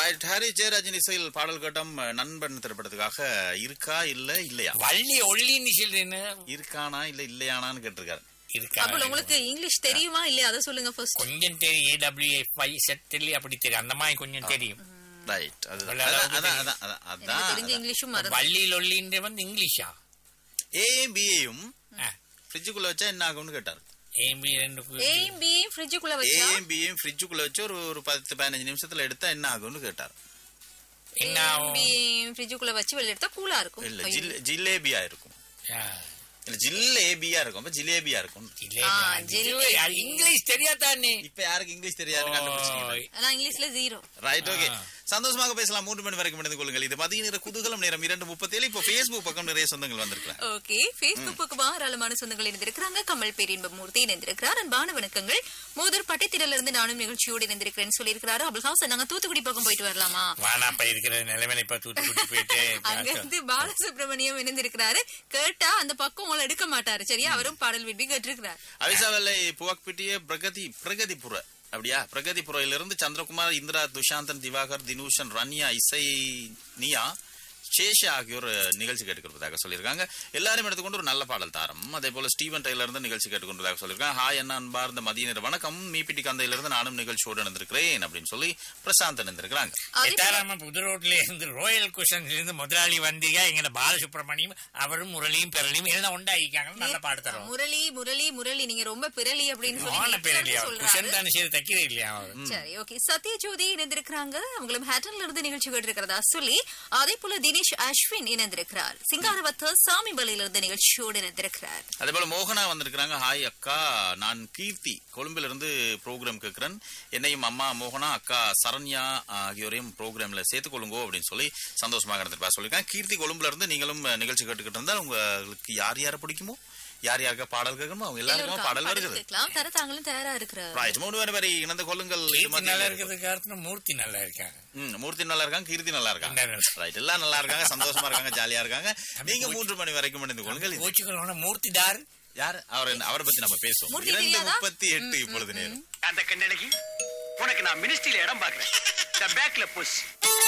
Right Harry Jayarajan இசையில் பாடல் கட்டம் நண்பன் திரைப்படத்துக்காக இருக்கா இல்ல இல்லையா வள்ளி ஒள்ளின்னு சொல்றேன்னு இருக்கானா இல்ல இல்லையானான்னு கேட்டிருக்காரு இருக்கா அப்போ உங்களுக்கு இங்கிலீஷ் தெரியுமா இல்லையா அதை சொல்லுங்க ஃபர்ஸ்ட் கொஞ்சம் தெரியும் ஏடபிள்யூஎஃப்ஐ செட்டில் அப்படி தெரியும் அந்த மாதிரி கொஞ்சம் தெரியும் ரைட் அது நல்ல அதான் அளவுக்கு அதான் அதான் அதான் எனக்கு அதான் தெரிஞ்ச இங்கிலீஷும் மறந்து வள்ளி லொல்லின்ற வந்து இங்கிலீஷா ஏயும் பிஏயும் ஃப்ரிட்ஜுக்குள்ள வச்சா என்ன ஆகும்னு கேட்டாரு ஏபி ரெண்டு கு- ஏயும் பியும் ஃப்ரிட்ஜுக்குள்ள வச்சா ஏயும் பியும் ஃப்ரிட்ஜுக்குள்ள வச்சு ஒரு ஒரு பத்து பதினஞ்சு நிமிஷத்துல எடுத்தா என்ன ஆகும்னு கேட்டாரு என்ன ஆகும்? பியும் ஃப்ரிட்ஜுக்குள்ள வச்சு வெளிய எடுத்தா கூலா இருக்கும் இல்ல ஐயோ. ஜில் ஜிலேபியா இருக்கும் ஆ, இல்ல ஜில்லேபியா இருக்கும் அப்ப ஜிலேபியா இருக்கும் ஜிலேபி. ஆ, அது ஜிலேபி. அது இங்கிலீஷ் தெரியாதானே இப்ப யாருக்கு இங்கிலீஷ் தெரியாது கண்டுபிடிச்சிட்டீங்க ஆனா இங்கிலீஷ்ல ஜீரோ ரைட் ஓகே ஆ. சந்தோஷமாக பேசலாம் மூன்று மணி வரைக்கும் இணைந்து கொள்ளுங்கள் இது மதிய நேர குதூகலம் நேரம் இரண்டு முப்பத்தேழு இப்போ Facebook பக்கம் நிறைய சொந்தங்கள் வந்திருக்கிறாங்க ஓகே பேஸ்புக் பக்கமா ஏராளமான சொந்தங்கள் இணைந்திருக்கிறாங்க கமல் பேரின்பமூர்த்தி இணைந்திருக்கிறார் அன்பான வணக்கங்கள் மோதர் பட்டத்திடல இருந்து நானும் நிகழ்ச்சியோடு இணைந்திருக்கிறேன்னு சொல்லியிருக்கிறாரு அபுல் ஹவுஸ் நாங்க தூத்துக்குடி பக்கம் போயிட்டு வரலாமா வானாப்பா இருக்கிற நிலைமையில இப்ப தூத்துக்குடி போயிட்டு அங்க இருந்து பாலசுப்ரமணியம் இணைந்திருக்கிறாரு கேட்டா அந்த பக்கம் உங்களை எடுக்க மாட்டாரு சரியா அவரும் பாடல் விரும்பி கேட்டிருக்கிறார் அவிசாவல்லை புவக்பிட்டிய பிரகதி பிரகதிபுர அப்படியா பிரகதிபுரையிலிருந்து சந்திரகுமார் இந்திரா துஷாந்தன் திவாகர் தினூஷன் ரன்யா இசை நியா சேஷ ஆகியோர் நிகழ்ச்சி கேட்டுக்கொள்வதாக சொல்லியிருக்காங்க எல்லாரும் எடுத்துக்கொண்டு ஒரு நல்ல பாடல் தாரம் அதே போல ஸ்டீவன் டெய்லர் இருந்து நிகழ்ச்சி கேட்டுக்கொண்டதாக சொல்லியிருக்காங்க ஹாய் அண்ணா அன்பார்ந்த மதிய நேர வணக்கம் மீபிட்டி கந்தையிலிருந்து நானும் நிகழ்ச்சியோடு இணைந்திருக்கிறேன் அப்படின்னு சொல்லி பிரசாந்த் இணைந்திருக்கிறாங்க அதே போல- எட்டாராம புது ரோட்ல இருந்து ரோயல் குஷன்ல இருந்து முதலாளி வந்தீங்க எங்க பாலசுப்ரமணியம் அவரும் முரளியும் பெரளியும் எல்லாம் உண்டாயிக்காங்க நல்ல பாடு தரோம் முரளி முரளி முரளி நீங்க ரொம்ப பிறலி அப்படின்னு சொல்லி ஆன பெரளியா சொல்றாரு குஷன் தானே சரி தைக்கிறே இல்லையா அவர் சரி ஓகே சத்யஜோதி இணைந்திருக்கிறாங்க அவங்களும் ஹேட்டன்ல இருந்து நிகழ்ச்சி கேட்டிருக்கிறதா சொல்லி அதே போல தினேஷ் அஸ்வின் இணைந்திருக்கிறார் சிங்காரவத்த சாமிபலையில இருந்து நிகழ்ச்சியோடு இணைந்திருக்கிறார் அதே போல மோகனா வந்திருக்கிறாங்க ஹாய் அக்கா நான் கீர்த்தி கொழும்புல இருந்து ப்ரோக்ராம் கேட்கிறேன் என்னையும் அம்மா மோகனா அக்கா சரண்யா ஆகியோரையும் ப்ரோக்ராம்ல சேர்த்துக்கொள்ளுங்கோ அப்படின்னு சொல்லி சந்தோஷமாக இருந்திருப்பா சொல்லியிருக்காங்க கீர்த்தி கொழும்புல இருந்து நீங்களும் நிகழ்ச்சி கேட்டுக்கிட்டு இருந்தால் உங்களுக்கு யார் யாரை பிடிக்குமோ யார் யாருக்கா பாடல் கேட்கணுமோ அவங்க எல்லாருக்கும் பாடல் வருகிறது கேட்கலாம் தர தாங்களும் தயாரா இருக்கிறார் ரைட் மூணு பேர் வரை இணைந்து கொள்ளுங்கள் இது கீர்த்தி மத்திய நல்லா நேரம். இருக்கிறதுக்கு காரணம் மூர்த்தி நல்லா இருக்காங்க ம், மூர்த்தி நல்லா இருக்காங்க கீர்த்தி நல்லா இருக்காங்க நல்லா இருக்கு. ரைட் எல்லாம் நல்லா இருக்காங்க சந்தோஷமா இருக்காங்க ஜாலியா இருக்காங்க நீங்க மூன்று மணி வரைக்கும் இணைந்து கொள்ளுங்கள் இது- கோச்சுக்கணும் மூர்த்தி தார் யார் அவர் என்ன- அவரை பத்தி நம்ம பேசுவோம் மூர்த்தி இரண்டு தெரியாதா? முப்பத்தி எட்டு இப்பொழுது நேரம் அந்த கண்ணழகி உனக்கு நான் மினிஸ்ட்ரியில இடம் பாக்குறேன் பேக்ல புஷ்